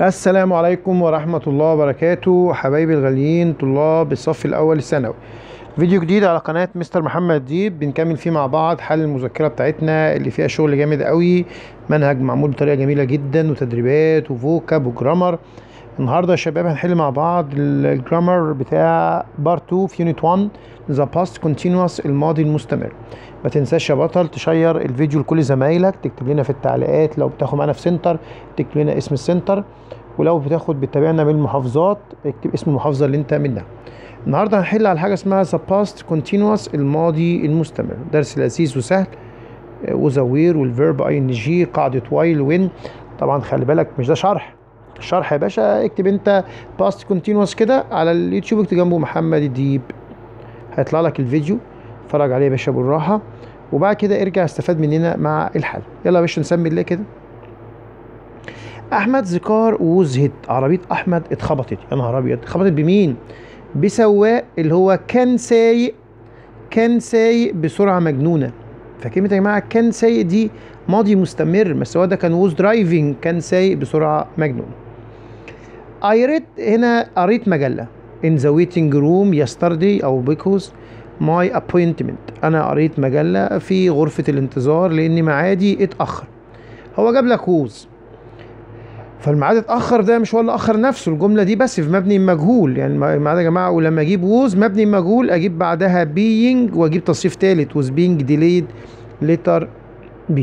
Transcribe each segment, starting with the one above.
السلام عليكم ورحمة الله وبركاته حبايبي الغاليين طلاب الصف الأول الثانوي فيديو جديد على قناة مستر محمد ديب بنكمل فيه مع بعض حل المذكرة بتاعتنا اللي فيها شغل جامد قوي منهج معمول بطريقة جميلة جدا وتدريبات وفوكاب وجرامر النهارده يا شباب هنحل مع بعض الجرامر بتاع بارت 2 في يونت 1 ذا باست كونتينوس الماضي المستمر ما تنساش يا بطل تشير الفيديو لكل زمايلك تكتب لنا في التعليقات لو بتاخد معانا في سنتر تكتب لنا اسم السنتر ولو بتاخد بتتابعنا من المحافظات اكتب اسم المحافظه اللي انت منها النهارده هنحل على حاجه اسمها ذا باست كونتينوس الماضي المستمر درس لذيذ وسهل وزوير والفيرب اي ان جي قاعده وايل وين طبعا خلي بالك مش ده شرح الشرح يا باشا اكتب انت باست كونتينوس كده على اليوتيوب اكتب جنبه محمد الديب هيطلع لك الفيديو اتفرج عليه يا باشا بالراحه وبعد كده ارجع استفاد مننا مع الحل يلا يا باشا نسمي الله كده احمد ذكار وزهد عربيه احمد اتخبطت يا نهار ابيض اتخبطت بمين بسواق اللي هو كان سايق كان سايق بسرعه مجنونه فكلمه يا جماعه كان سايق دي ماضي مستمر بس هو ده كان ووز درايفنج كان سايق بسرعه مجنونه I read هنا قريت مجله in the waiting room yesterday او because my appointment انا قريت مجله في غرفه الانتظار لان ميعادي اتاخر هو جاب لك ووز فالميعاد اتاخر ده مش هو اللي اخر نفسه الجمله دي بس في مبني مجهول يعني الميعاد يا جماعه ولما اجيب ووز مبني مجهول اجيب بعدها being واجيب تصريف ثالث was being delayed letter B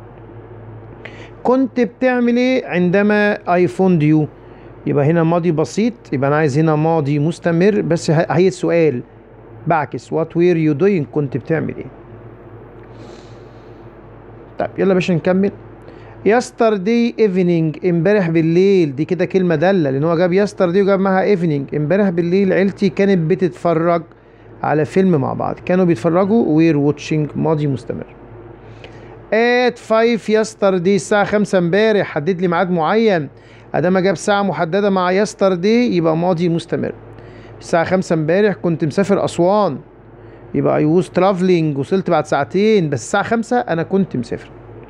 كنت بتعمل ايه عندما I found you يبقى هنا ماضي بسيط يبقى انا عايز هنا ماضي مستمر بس هي السؤال بعكس what were you doing كنت بتعمل ايه طيب يلا باشا نكمل yesterday evening امبارح بالليل دي كده كلمة دالة لأن هو جاب yesterday وجاب معاها evening امبارح بالليل عيلتي كانت بتتفرج على فيلم مع بعض كانوا بيتفرجوا were watching ماضي مستمر at 5 yesterday الساعة 5 امبارح حدد لي ميعاد معين ادام جاب ساعة محددة مع yesterday يبقى ماضي مستمر الساعة 5 امبارح كنت مسافر أسوان يبقى I was traveling وصلت بعد ساعتين بس الساعة 5 أنا كنت مسافر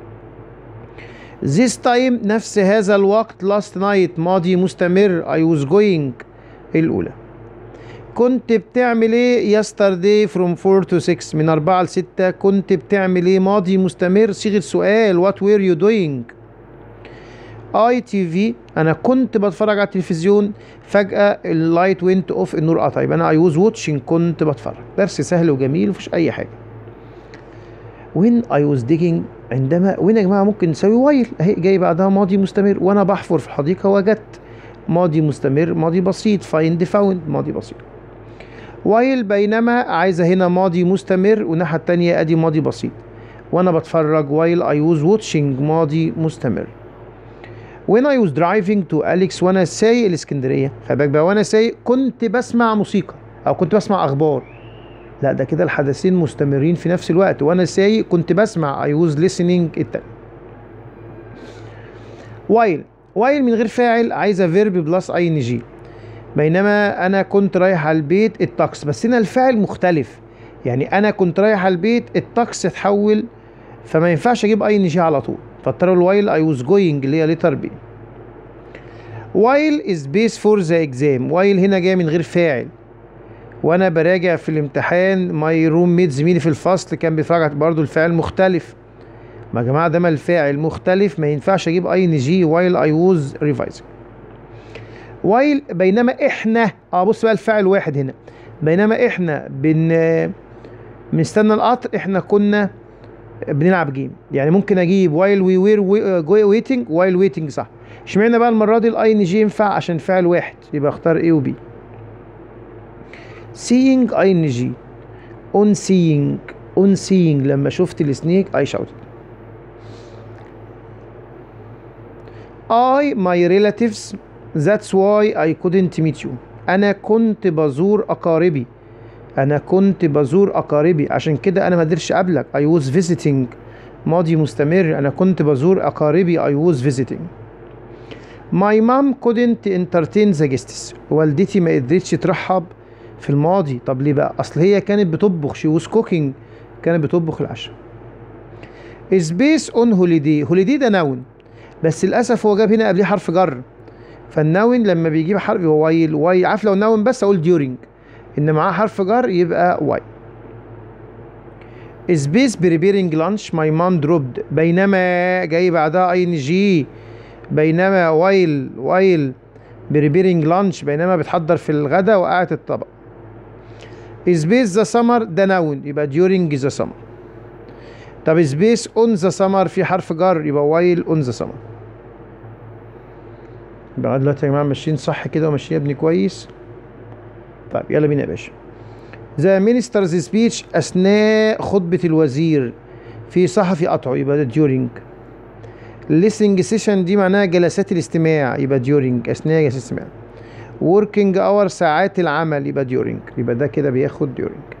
This time نفس هذا الوقت last night ماضي مستمر I was going الأولى كنت بتعمل ايه yesterday from 4 to 6 من 4 ل 6 كنت بتعمل ايه ماضي مستمر صيغة سؤال what were you doing اي تي في انا كنت بتفرج على التلفزيون فجأة اللايت وينت اوف النور قطع يبقى انا اي ووز واتشنج كنت بتفرج درس سهل وجميل مفيش اي حاجة وين اي ووز ديجينج عندما وين يا جماعة ممكن نسوي وايل اهي جاي بعدها ماضي مستمر وانا بحفر في الحديقة وجدت ماضي مستمر ماضي بسيط فايند فاوند ماضي بسيط وايل بينما عايزة هنا ماضي مستمر والناحية التانية ادي ماضي بسيط وانا بتفرج وايل اي ووز واتشنج ماضي مستمر when I was driving to Alex وانا سايق الاسكندريه خلي بالك بقى وانا سايق كنت بسمع موسيقى او كنت بسمع اخبار لا ده كده الحدثين مستمرين في نفس الوقت وانا سايق كنت بسمع I was listening التاني while while من غير فاعل عايزه فيرب بلس اي ان جي بينما انا كنت رايح على البيت الطقس بس هنا الفاعل مختلف يعني انا كنت رايح على البيت الطقس اتحول فما ينفعش اجيب اي ان جي على طول فاضطروا الوايل اي واز جوينج اللي هي لتر بي وايل از بيس فور ذا اكزام وايل هنا جاي من غير فاعل وانا براجع في الامتحان ماي روم ميت زميلي في الفصل كان بيتفرج برضه الفاعل مختلف ما يا جماعه ده ما الفاعل مختلف ما ينفعش اجيب اي ان جي وايل اي ووز ريفايزنج وايل بينما احنا اه بص بقى الفاعل واحد هنا بينما احنا بن بنستنى القطر احنا كنا بنلعب جيم يعني ممكن اجيب وايل وي وير ويتنج وايل ويتنج صح اشمعنى بقى المره دي الاي ان جي ينفع عشان فعل واحد يبقى اختار ايه وبي سينج اي ان جي اون سينج اون سينج لما شفت السنيك اي شاوت I my relatives that's why I couldn't meet you انا كنت بزور اقاربي انا كنت بزور اقاربي عشان كده انا ما قدرتش اقابلك I was visiting ماضي مستمر انا كنت بزور اقاربي I was visiting My mom couldn't entertain the guests والدتي ما قدرتش ترحب في الماضي طب ليه بقى اصل هي كانت بتطبخ she was cooking كانت بتطبخ العشاء سبيس اون هوليدي هوليدي ده نون بس للاسف هو جاب هنا قبليه حرف جر فالنون لما بيجيب حرف هو وايل واي عارف لو نون بس اقول ديورنج ان معاه حرف جر يبقى واي سبيس بريبيرنج لانش ماي مام دروبد بينما جاي بعدها اي ان جي بينما وايل وايل بريبيرنج لانش بينما بتحضر في الغداء وقعت الطبق سبيس ذا سمر ده نون يبقى ديورنج ذا سمر طب سبيس اون ذا سمر في حرف جر يبقى وايل اون ذا سمر يبقى دلوقتي يا جماعه ماشيين صح كده وماشيين يا ابني كويس طيب يلا بينا يا باشا ذا مينسترز سبيتش اثناء خطبه الوزير في صحفي قطعه يبقى ده ديورنج listening سيشن دي معناها جلسات الاستماع يبقى during اثناء جلسات الاستماع working hour ساعات العمل يبقى during يبقى ده كده بياخد during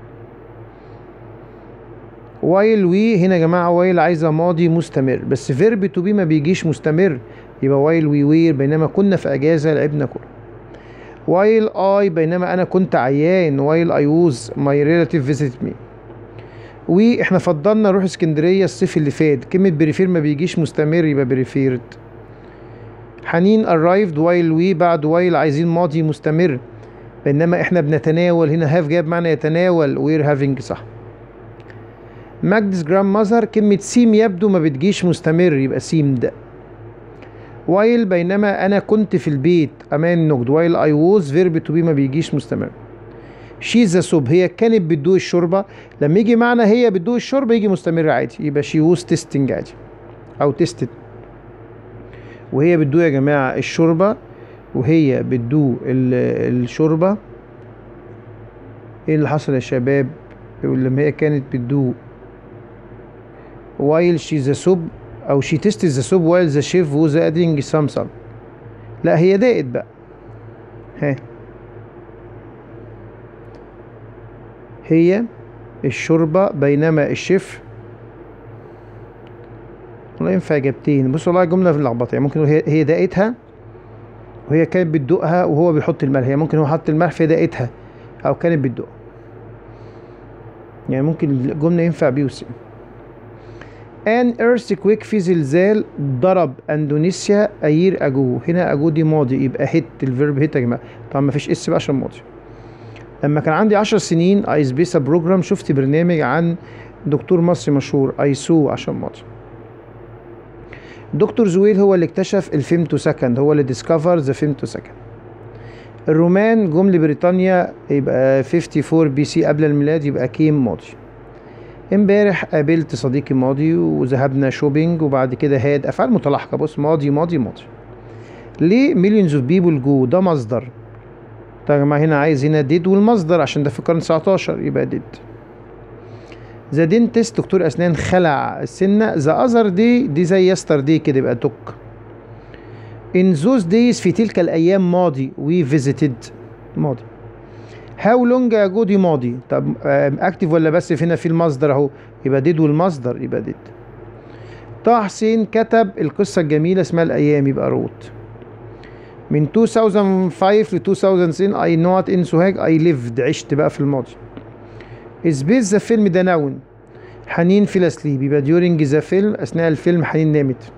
while we هنا يا جماعه while عايزه ماضي مستمر بس verb to be ما بيجيش مستمر يبقى while we were بينما كنا في اجازه لعبنا كوره while I بينما انا كنت عيان while I was my relative visited me واحنا فضلنا نروح اسكندريه الصيف اللي فات كلمه بريفير ما بيجيش مستمر يبقى بريفيرد حنين arrived while we بعد while عايزين ماضي مستمر بينما احنا بنتناول هنا هاف جاب معنى يتناول we're having صح ماجدس جرام ماذر كلمة سيم يبدو ما بتجيش مستمر يبقى سيم ده while بينما أنا كنت في البيت أمان نجد while I was verb to be ما بيجيش مستمر شي ذا سوب هي كانت بتدوق الشوربة لما يجي معنى هي بتدوق الشوربة يجي مستمر عادي يبقى شي ووز تيستنج عادي أو تيستد وهي بتدوق يا جماعة الشوربة وهي بتدوق ال- الشوربة ايه اللي حصل يا شباب لما هي كانت بتدوق while she the soup او she tasted the soup while the chef was adding some salt لا هي دقت بقى ها هي الشوربة بينما الشيف والله ينفع اجابتين بص والله جملة في اللخبطة يعني ممكن هي هي دقتها وهي كانت بتدوقها وهو بيحط الملح يعني ممكن هو حط الملح في دقتها او كانت بتدوقها يعني ممكن الجملة ينفع بي وسي ان earthquake في زلزال ضرب اندونيسيا اير اجو هنا اجو دي ماضي يبقى هيت الفيرب هيت يا جماعه طبعا ما فيش اس بقى عشان ماضي لما كان عندي عشر سنين اي سبيسا بروجرام شفت برنامج عن دكتور مصري مشهور ايسو عشان ماضي دكتور زويل هو اللي اكتشف الفيمتو سكند هو اللي ديسكفر ذا فيمتو سكند الرومان جم لبريطانيا يبقى 54 بي سي قبل الميلاد يبقى كيم ماضي امبارح قابلت صديقي ماضي وذهبنا شوبينج وبعد كده هاد افعال متلاحقه بص ماضي ماضي ماضي ليه مليونز اوف بيبول جو ده مصدر طيب يا جماعه هنا عايز هنا ديد والمصدر عشان ده في القرن 19 يبقى ديد ذا دينتست دكتور اسنان خلع السنه ذا اذر دي دي زي يستر دي كده يبقى توك ان زوز دايز في تلك الايام ماضي وي فيزيتد ماضي هاو لونج اجو دي ماضي طب اكتف ولا بس هنا في المصدر اهو يبقى ديد والمصدر يبقى ديد طه حسين كتب القصة الجميلة اسمها الأيام يبقى روت من 2005 ل 2010 I not in سوهاج I lived عشت بقى في الماضي سبيس ذا فيلم ده نون حنين في الاسليب يبقى during ذا فيلم أثناء الفيلم حنين نامت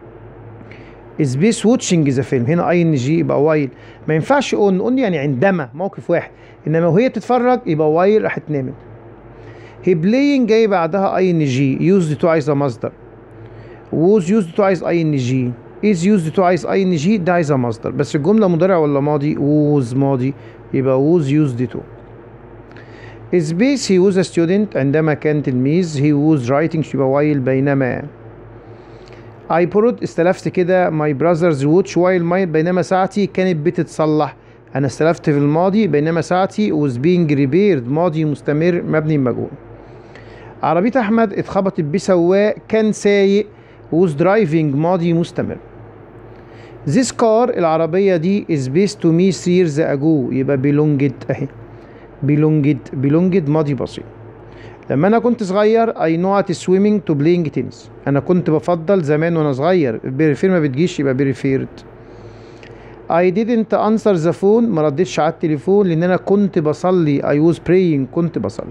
سبيس واتشنج ذا فيلم هنا اي ان جي يبقى وايل ما ينفعش اون اون يعني عندما موقف واحد انما وهي بتتفرج يبقى وايل راحت نامت هي بلاينج جاي بعدها اي ان جي يوزد تو عايزه مصدر ووز يوزد تو عايز اي ان جي از يوزد تو عايز اي ان جي ده عايزه مصدر بس الجمله مضارع ولا ماضي ووز ماضي يبقى ووز يوزد تو سبيس هي ووز ستودنت عندما كان تلميذ هي ووز رايتنج يبقى وايل بينما اي برود استلفت كده ماي براذرز ووتش وايل ماي بينما ساعتي كانت بتتصلح انا استلفت في الماضي بينما ساعتي was being repaired ماضي مستمر مبني مجهول عربية احمد اتخبطت بسواق كان سايق was driving ماضي مستمر This car العربية دي is based to me years ago يبقى belonged اهي belonged belonged ماضي بسيط لما انا كنت صغير I know at swimming to playing tennis انا كنت بفضل زمان وانا صغير بريفير ما بتجيش يبقى بريفيرد I didn't answer the phone ما ردتش على التليفون لان انا كنت بصلي I was praying كنت بصلي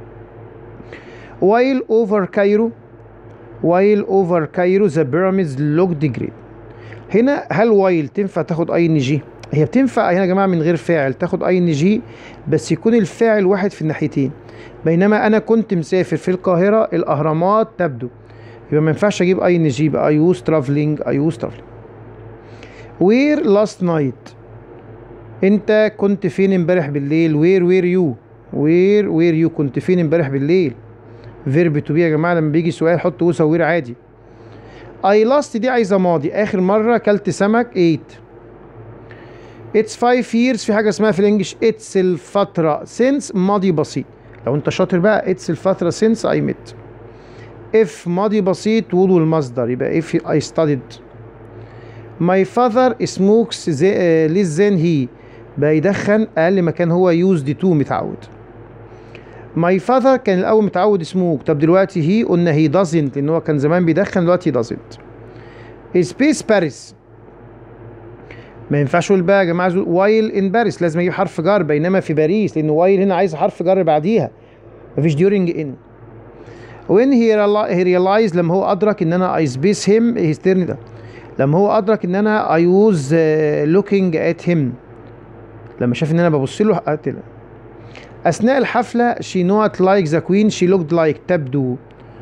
while over Cairo while over Cairo the pyramids looked great هنا هل وايل تنفع تاخد اي ان جي هي بتنفع هنا يا جماعه من غير فاعل تاخد اي ان جي بس يكون الفاعل واحد في الناحيتين بينما انا كنت مسافر في القاهره الاهرامات تبدو يبقى ما ينفعش اجيب اي ان جي بقى اي يوز ترافلينج اي يوز ترافلينج وير لاست نايت انت كنت فين امبارح بالليل وير وير يو وير وير يو كنت فين امبارح بالليل فيرب تو بي يا جماعه لما بيجي سؤال حط وسا وير عادي اي لاست دي عايزه ماضي اخر مره كلت سمك 8 اتس 5 ييرز في حاجه اسمها في الانجليش اتس الفتره سينس ماضي بسيط لو انت شاطر بقى اتس الفتره سينس اي ميت اف ماضي بسيط وضو المصدر يبقى if I studied my father smokes uh, less than he بقى يدخن اقل ما كان هو used to متعود my father كان الاول متعود سموك طب دلوقتي هي قلنا هي doesn't لان هو كان زمان بيدخن دلوقتي doesn't سبيس باريس ما ينفعش اقول بقى يا جماعه وايل ان باريس لازم اجيب حرف جر بينما في باريس لان وايل هنا عايز حرف جر بعديها مفيش during in when he reali- he realized لما هو ادرك ان انا I space him his turn ده لما هو ادرك ان انا I was uh, looking at him لما شاف ان انا ببص له قتل اثناء الحفله she not like the queen she looked like تبدو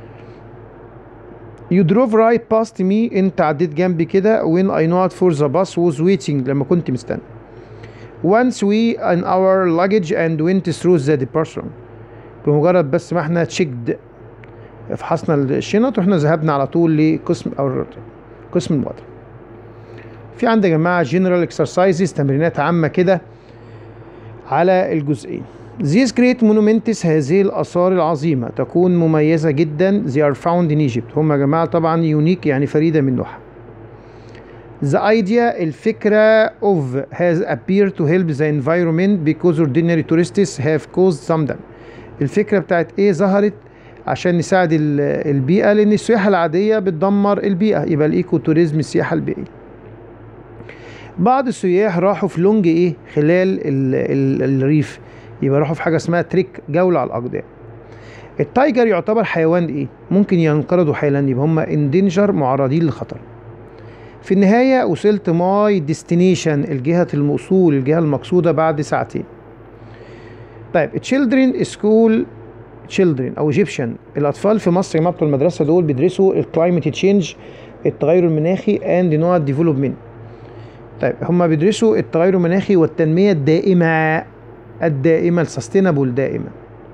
you drove right past me انت عديت جنبي كده when I not for the bus was waiting لما كنت مستني once we in our luggage and went through the departure بمجرد بس ما احنا تشيكد فحصنا الشنط واحنا ذهبنا على طول لقسم او قسم الوضع في عندنا يا جماعه جنرال اكسرسايزز تمرينات عامه كده على الجزئين These great monuments هذه الآثار العظيمة تكون مميزة جدا they are found in Egypt هم يا جماعة طبعا يونيك يعني فريدة من نوعها The idea الفكرة of has appeared to help the environment because ordinary tourists have caused some damage الفكرة بتاعت ايه ظهرت عشان نساعد ال- البيئة لأن السياحة العادية بتدمر البيئة يبقى الإيكو توريزم السياحة البيئية بعض السياح راحوا في لونج ايه خلال ال ال الريف يبقى راحوا في حاجة اسمها تريك جولة على الأقدام التايجر يعتبر حيوان ايه ممكن ينقرضوا حيلا يبقى هم اندينجر معرضين للخطر في النهاية وصلت ماي ديستنيشن الجهة الموصول الجهة المقصودة بعد ساعتين طيب children school children او Egyptian الاطفال في مصر يا جماعه بتوع المدرسه دول بيدرسوا الكلايمت تشينج التغير المناخي اند نوع ديفلوبمنت طيب هم بيدرسوا التغير المناخي والتنميه الدائمه الدائمه السستينابل دائمه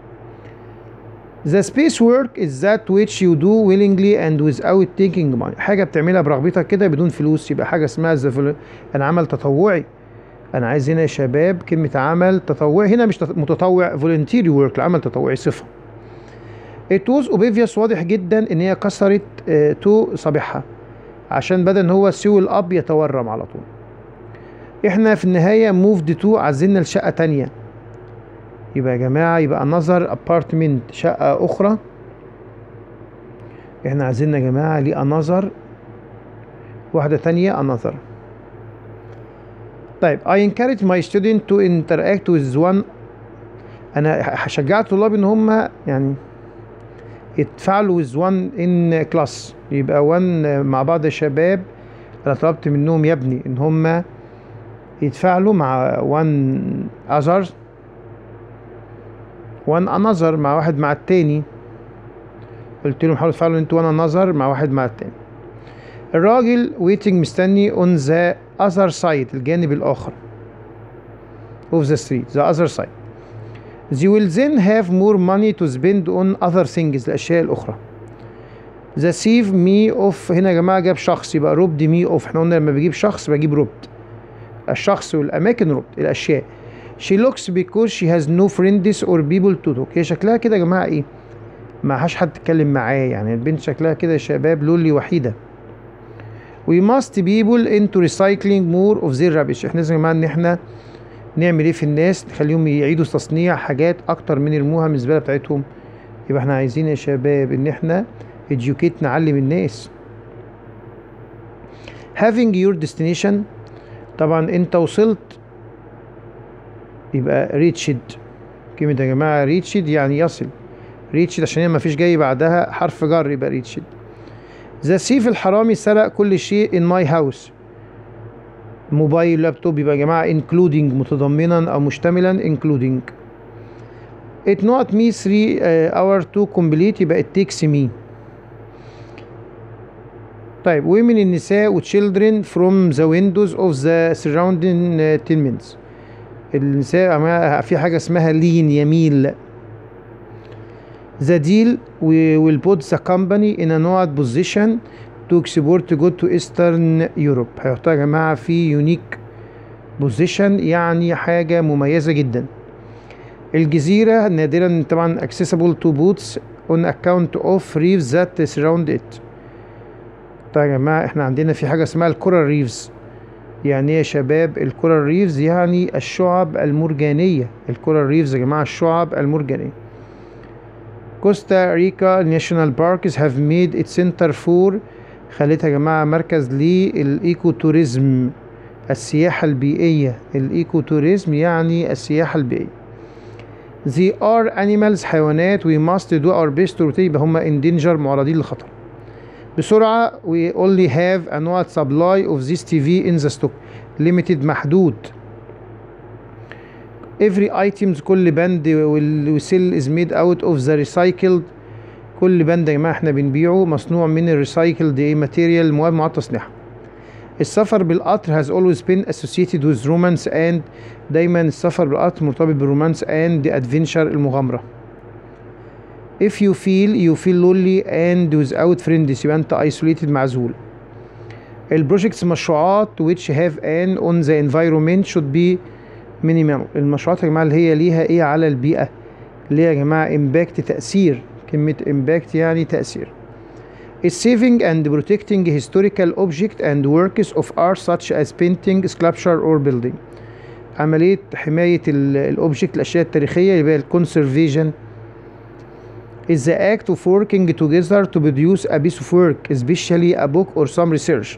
The space work is that which you do willingly and without taking money حاجة بتعملها برغبتك كده بدون فلوس يبقى حاجة اسمها the vol- أنا عمل تطوعي أنا عايز هنا يا شباب كلمة عمل تطوعي هنا مش تط- متطوع voluntary work العمل تطوعي صفة It was obvious واضح جدا إن هي كسرت آه، تو صابعها عشان بدل إن هو سوي الأب يتورم على طول إحنا في النهاية moved to عزلنا لشقة تانية يبقى يا جماعة يبقى another apartment شقة أخرى احنا عايزين يا جماعة ليه another واحدة تانية another طيب I encourage my student to interact with one أنا هشجع الطلاب إن هم يعني يتفاعلوا with one in class يبقى one مع بعض الشباب أنا طلبت منهم يا ابني إن هم يتفاعلوا مع one others one another مع واحد مع التاني قلت لهم حاولوا تفعلوا انتوا one another مع واحد مع التاني الراجل waiting مستني on the other side الجانب الآخر of the street the other side they will then have more money to spend on other things الأشياء الأخرى the save me of هنا يا جماعة جاب شخص يبقى robbed me of احنا قلنا لما بجيب شخص بجيب robbed الشخص والأماكن robbed الأشياء she looks because she has no friends or people to talk هي شكلها كده يا جماعة ايه معهاش حد تتكلم معاه يعني البنت شكلها كده يا شباب لولي وحيدة we must people into recycling more of their rubbish احنا لازم يا جماعة ان احنا نعمل ايه في الناس نخليهم يعيدوا تصنيع حاجات اكتر من يرموها من الزبالة بتاعتهم يبقى احنا عايزين يا شباب ان احنا educate نعلم الناس having your destination طبعا انت وصلت يبقى ريتشد كلمة يا جماعة ريتشد يعني يصل ريتشد عشان هي ما فيش جاي بعدها حرف جر يبقى ريتشد ذا سيف الحرامي سرق كل شيء in my house موبايل لابتوب يبقى يا جماعة including متضمنا أو مشتملا including it not me 3 uh, hour to complete يبقى it takes me طيب women النساء و children from the windows of the surrounding uh, tenements النساء عمال- في حاجة اسمها لين يميل the deal we will put the company in a node position to export good to eastern Europe هيحطها يا جماعة في unique position يعني حاجة مميزة جدا الجزيرة نادرا طبعا accessible to boats on account of reefs that surround it طيب يا جماعة احنا عندنا في حاجة اسمها الكورال ريفز يعني ايه يا شباب الكورال ريفز يعني الشعب المرجانية الكورال ريفز يا جماعة الشعب المرجانية كوستا ريكا ناشونال باركس هاف ميد ات سنتر فور خليتها يا جماعة مركز للإيكو توريزم السياحة البيئية الإيكو توريزم يعني السياحة البيئية They are animals حيوانات we must do our best to rotate يبقى هما in danger معرضين للخطر بسرعة we only have a not supply of this TV in the stock limited محدود every items كل بند will sell is made out of the recycled كل بند يا جماعة احنا بنبيعه مصنوع من الريسايكلد ماتيريال مواد معاد تصنيعها السفر بالقطر has always been associated with romance and دايما السفر بالقطر مرتبط بالرومانس and the adventure المغامرة if you feel you feel lonely and without friends يبقى انت isolated معزول البروجيكتس مشروعات which have an on the environment should be minimal المشروعات يا جماعة اللي هي ليها ايه على البيئة اللي هي يا جماعة impact تأثير كلمة impact يعني تأثير is saving and protecting historical object and works of art such as painting, sculpture or building عملية حماية الأوبجكت الأشياء التاريخية يبقى الكونسرفيشن is the act of working together to produce a piece of work especially a book or some research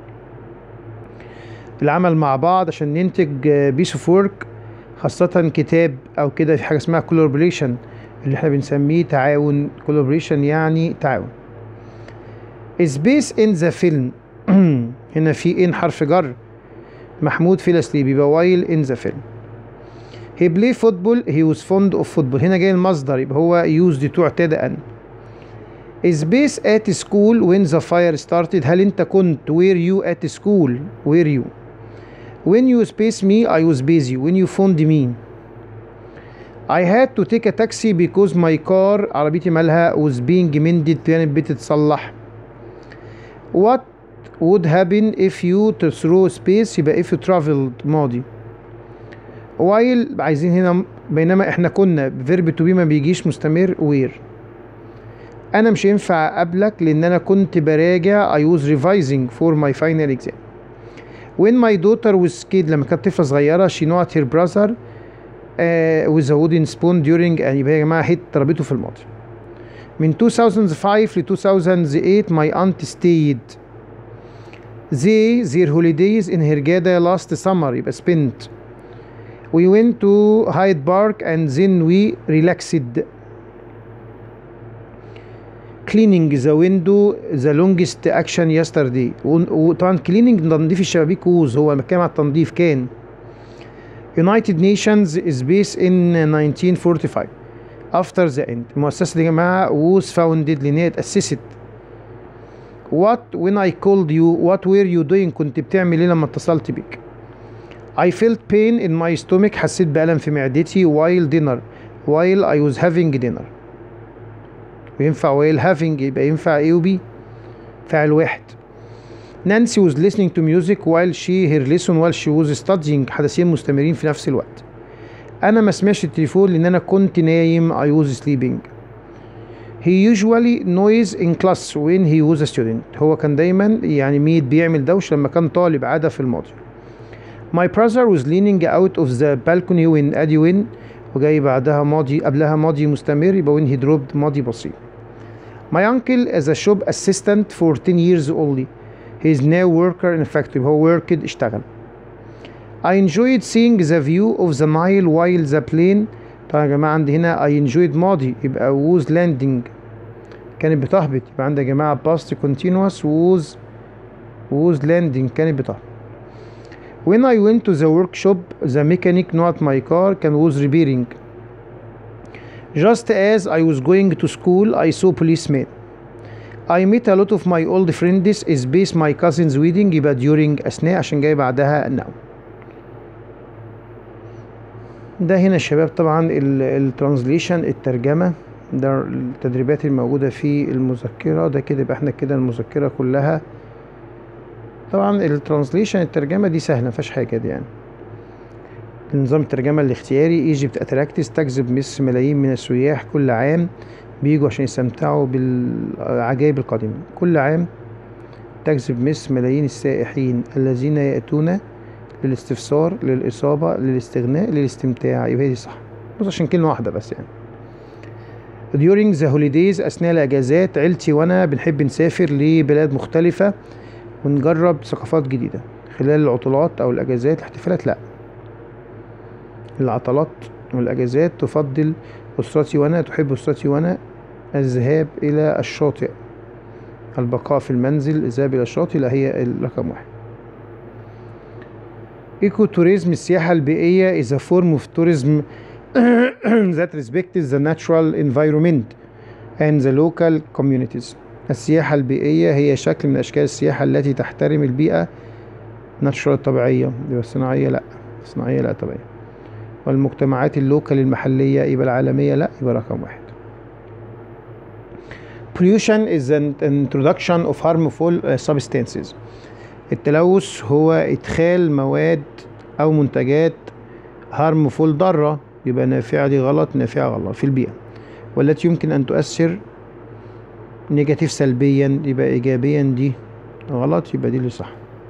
العمل مع بعض عشان ننتج بيس اوف ورك خاصة كتاب أو كده في حاجة اسمها collaboration اللي احنا بنسميه تعاون collaboration يعني تعاون space in the film هنا في in حرف جر محمود فلسلي بيبقى while in the film he play football he was fond of football هنا جاي المصدر يبقى هو used to اعتاد أن space at school when the fire started هل انت كنت were you at school were you when you space me I was busy when you phoned me I had to take a taxi because my car عربيتي مالها was being mended كانت بتتصلح what would happen if you throw space يبقى if you traveled ماضي while عايزين هنا بينما احنا كنا verb to be ما بيجيش مستمر where انا مش ينفع اقابلك لان انا كنت براجع I was revising for my final exam when my daughter was kid لما كانت طفلة صغيرة she not her brother uh, with a wooden spoon during يعني يبقى يا جماعة هيت ضربته في الماضي من 2005 ل 2008 my aunt stayed they their holidays in Hurghada last summer يبقى spent we went to Hyde Park and then we relaxed cleaning the window the longest action yesterday وطبعا cleaning تنظيف الشبابيك ووز هو بتكلم على التنظيف كان United Nations is based in 1945 after the end المؤسسة دي يا جماعة was founded لأن هي اتأسست what when I called you what were you doing كنت بتعمل ايه لما اتصلت بيك I felt pain in my stomach حسيت بألم في معدتي while dinner while I was having dinner وينفع while having يبقى ينفع ايه وبي فعل واحد نانسي was listening to music while she her lesson while she was studying حدثين مستمرين في نفس الوقت انا ما سمعش التليفون لان انا كنت نايم I was sleeping he usually noise in class when he was a student هو كان دايما يعني ميت بيعمل دوش لما كان طالب عادة في الماضي my brother was leaning out of the balcony when Adi win وجاي بعدها ماضي قبلها ماضي مستمر يبقى when he dropped ماضي بسيط my uncle is a shop assistant for 10 years only he is now worker in a factory هو worked اشتغل I enjoyed seeing the view of the Nile while the plane طبعا يا جماعة عندي هنا I enjoyed ماضي يبقى was landing كانت بتهبط يبقى عندي يا جماعة past continuous was was landing كانت بتهبط when I went to the workshop the mechanic not my car can was repairing just as I was going to school I saw policemen I met a lot of my old friends space my cousin's wedding يبقى during أثناء عشان جاي بعدها now ده هنا الشباب طبعا الترانزليشن الترجمة ده التدريبات الموجودة في المذكرة ده كده يبقى احنا كده المذكرة كلها طبعا الترانزليشن الترجمة دي سهلة مفيهاش حاجة دي يعني نظام الترجمة الاختياري ايجيبت اتراكتس تجذب مصر ملايين من السياح كل عام بيجوا عشان يستمتعوا بالعجائب القديمة كل عام تجذب مصر ملايين السائحين الذين يأتون للاستفسار للإصابة للاستغناء للاستمتاع يبقى دي صح بص عشان كلمة واحدة بس يعني during the holidays أثناء الأجازات عيلتي وأنا بنحب نسافر لبلاد مختلفة ونجرب ثقافات جديدة خلال العطلات أو الأجازات الاحتفالات لأ العطلات والأجازات تفضل أسرتي وأنا تحب أسرتي وأنا الذهاب إلى الشاطئ البقاء في المنزل الذهاب إلى الشاطئ لا هي الرقم واحد ايكو توريزم السياحة البيئية is a form of tourism that respects the natural environment and the local communities السياحة البيئية هي شكل من أشكال السياحة التي تحترم البيئة natural الطبيعية يبقى الصناعية لأ الصناعية لأ طبيعية والمجتمعات اللوكال المحلية يبقى العالمية لأ يبقى رقم واحد pollution is an introduction of harmful uh, substances التلوث هو إدخال مواد أو منتجات harmful ضارة يبقى نافعة دي غلط نافعة غلط في البيئة والتي يمكن أن تؤثر نيجاتيف سلبيا يبقى إيجابيا دي غلط يبقى دي اللي صح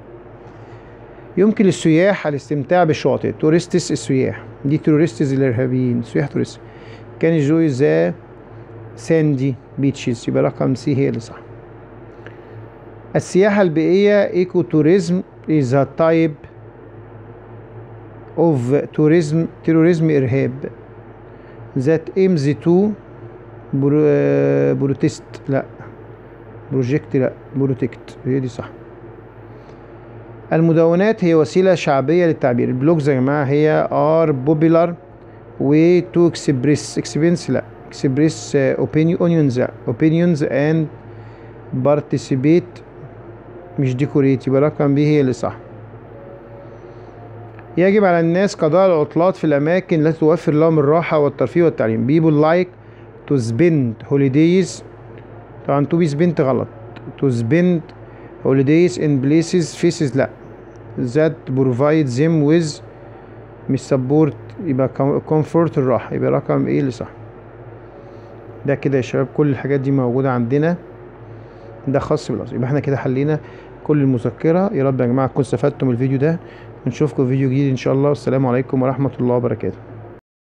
يمكن للسياح الاستمتاع بالشواطئ تورستس السياح دي تورستس الإرهابيين سياح تورست كان جوي ذا ساندي بيتشز يبقى رقم سي هي اللي صح السياحة البيئية ايكو توريزم is a type of tourism terrorism إرهاب that aims to بروتست لا بروجكت لا بروتكت هي دي صح المدونات هي وسيلة شعبية للتعبير البلوجز يا جماعة هي ار بوبيلار way to express expense لا express opinions opinions and participate مش ديكوريت يبقى رقم بي هي اللي صح يجب على الناس قضاء العطلات في الأماكن التي توفر لهم الراحة والترفيه والتعليم people like to spend holidays طبعا to be spent غلط to spend holidays in places faces لا that provide them with مش support يبقى comfort الراحة يبقى رقم ايه اللي صح ده كده يا شباب كل الحاجات دي موجودة عندنا ده خاص بالأصل يبقى احنا كده حلينا كل المذكرة يا رب يا جماعة تكونوا استفدتوا من الفيديو ده ونشوفكم في فيديو جديد ان شاء الله والسلام عليكم ورحمة الله وبركاته